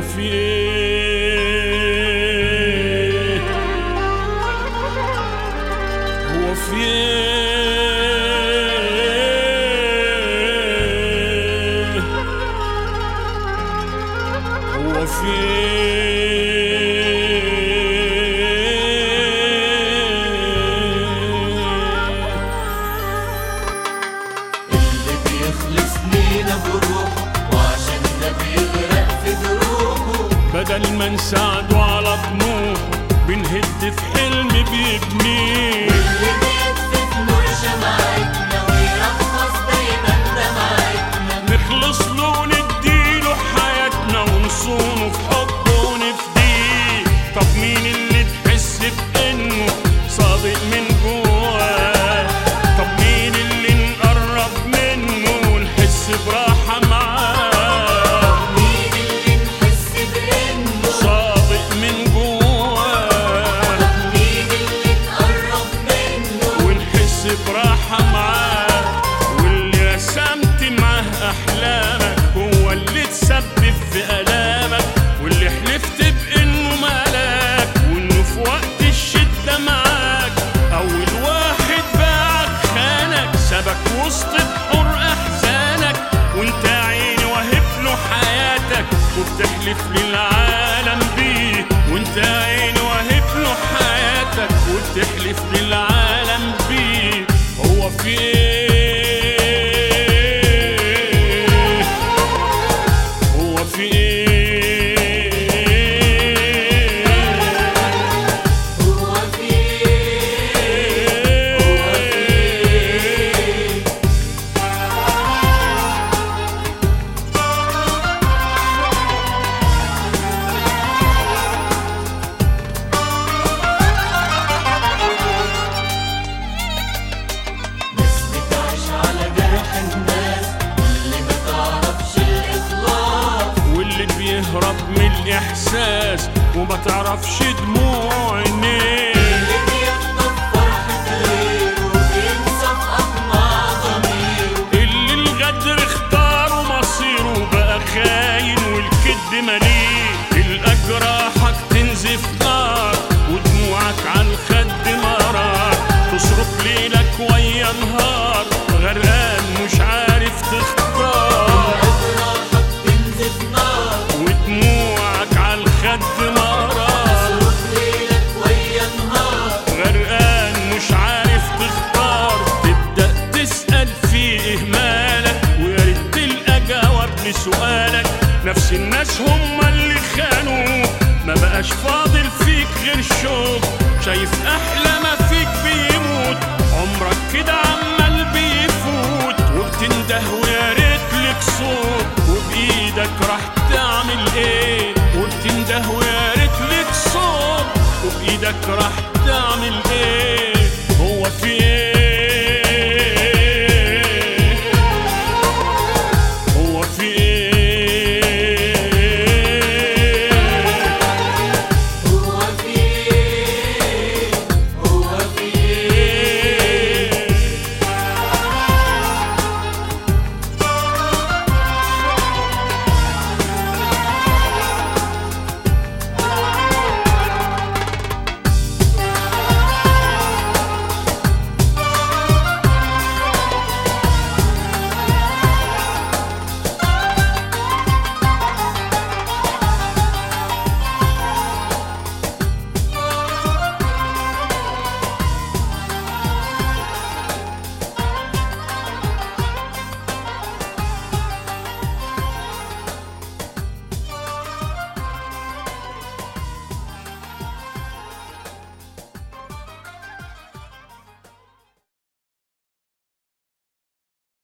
في ايه هو في ايه هو في ايه اللي بيخلص لينا بروحه وعشاننا بيغرق في دروبه بدل ما نساعده على طموحه بنهد في حلم بيبنيه اللي بيطفي في نور شمعتنا ويرخص دايما دمعتنا نخلص له ونديله حياتنا ونصونه في حبه ونفديه طب مين اللي تحس بانه صادق من جواه طب مين اللي نقرب منه ونحس براحة معاه مين اللي نحس بانه صادق من جواه مين اللي نقرب منه ونحس براحة معاه واللي رسمت معاه أحلامك هو اللي تسبب في ألامك واللي حلفت بإنه ملاك وإنه في وقت الشدة معاك أول واحد باعك خانك سبك وسط بحور أحزانك وإنت يا عيني واهب له حياتك وبتحلف للعالم بيه وإنت يا عيني واهب له حياتك وبتحلف للعالم بيه هو في ايه هو في ايه هو في هو في ناس بتعيش على جرح الناس اللي ما تعرفش الإخلاص واللي بيهرب من الاحساس وما تعرفش دموع عينيه اللي بيخطف فرحة غيره وبينسى في أطماع ضميره اللي الغدر اختاره مصيره بقى خاين والكد مليه الأجراحك تنزف نار ودموعك على الخد مرار تصرف ليلك ويا نهار غرقان مش عارف تختار أجراحك تنزف نار ودموعك على الخد مرار صرف ليلك ويا نهار غرقان مش عارف تختار تبدأ تسأل في إهمالك ويا ريت تلقى جواب لسؤالك نفس الناس هم اللي خانوك ما بقاش فاضل فيك غير شوق شايف أحلى ما فيك بيموت عمرك كده عمال بيفوت وبتنده ويا ريت لك صوت وبإيدك راح تعمل إيه وبتنده ويا ريت لك صوت وبإيدك راح